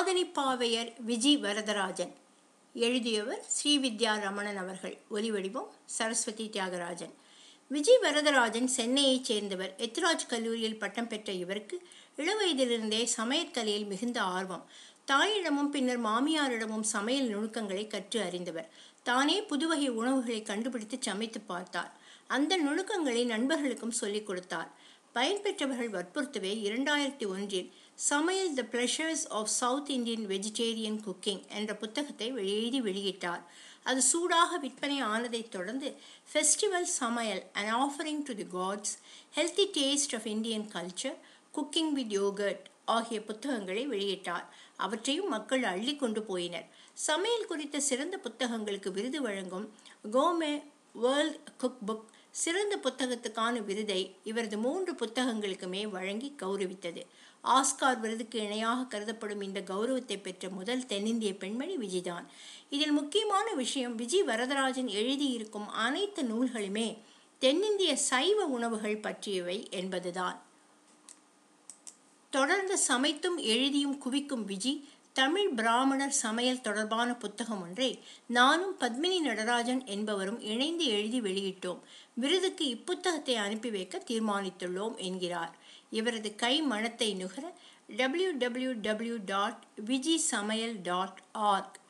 சாதனைப்பாவையர் விஜி வரதராஜன் எழுதியவர் ஸ்ரீவித்யா ரமணன் அவர்கள் ஒலிவடிவம் சரஸ்வதி தியாகராஜன் விஜய் வரதராஜன் சென்னையைச் சேர்ந்தவர் எத்ராஜ் கல்லூரியில் பட்டம் பெற்ற இவருக்கு இளவயதிலிருந்தே சமையற்கலையில் மிகுந்த ஆர்வம் தாயிடமும் பின்னர் மாமியாரிடமும் சமையல் நுணுக்கங்களை கற்று அறிந்தவர் தானே புதுவகை உணவுகளை கண்டுபிடித்து சமைத்து பார்த்தார் அந்த நுணுக்கங்களை நண்பர்களுக்கும் சொல்லிக் கொடுத்தார் பயன்பெற்றவர்கள் வற்புறுத்தவே இரண்டாயிரத்தி ஒன்றில் Samayal the pleasures of South Indian vegetarian cooking என்ற புத்தகத்தை எழுதி வெளியிட்டார் அது சூடாக விற்பனை ஆனதைத் தொடர்ந்து festival Samayal and offering to the gods healthy taste of Indian culture cooking with yogurt ஆகிய புத்தகங்களை வெளியிட்டார் அவற்றையும் மக்கள் அள்ளி கொண்டு போயினர் சமையல் குறித்த சிறந்த புத்தகங்களுக்கு விருது வழங்கும் கோமே வேர்ல்ட் குக் புக் சிறந்த புத்தகத்துக்கான விருதை இவரது மூன்று புத்தகங்களுக்குமே வழங்கி கௌரவித்தது ஆஸ்கார் விருதுக்கு இணையாக கருதப்படும் இந்த கௌரவத்தை பெற்ற முதல் தென்னிந்திய பெண்மணி விஜய்தான் இதில் முக்கியமான விஷயம் விஜய் வரதராஜன் எழுதியிருக்கும் அனைத்து நூல்களுமே தென்னிந்திய சைவ உணவுகள் பற்றியவை என்பதுதான் தொடர்ந்து சமைத்தும் எழுதியும் குவிக்கும் விஜி தமிழ் பிராமணர் சமையல் தொடர்பான புத்தகம் ஒன்றை நானும் பத்மினி நடராஜன் என்பவரும் இணைந்து எழுதி வெளியிட்டோம் விருதுக்கு இப்புத்தகத்தை அனுப்பி வைக்க தீர்மானித்துள்ளோம் என்கிறார் இவரது கை மணத்தை நுகர W W W dot Viji சமையல் டாட் ஆர்க்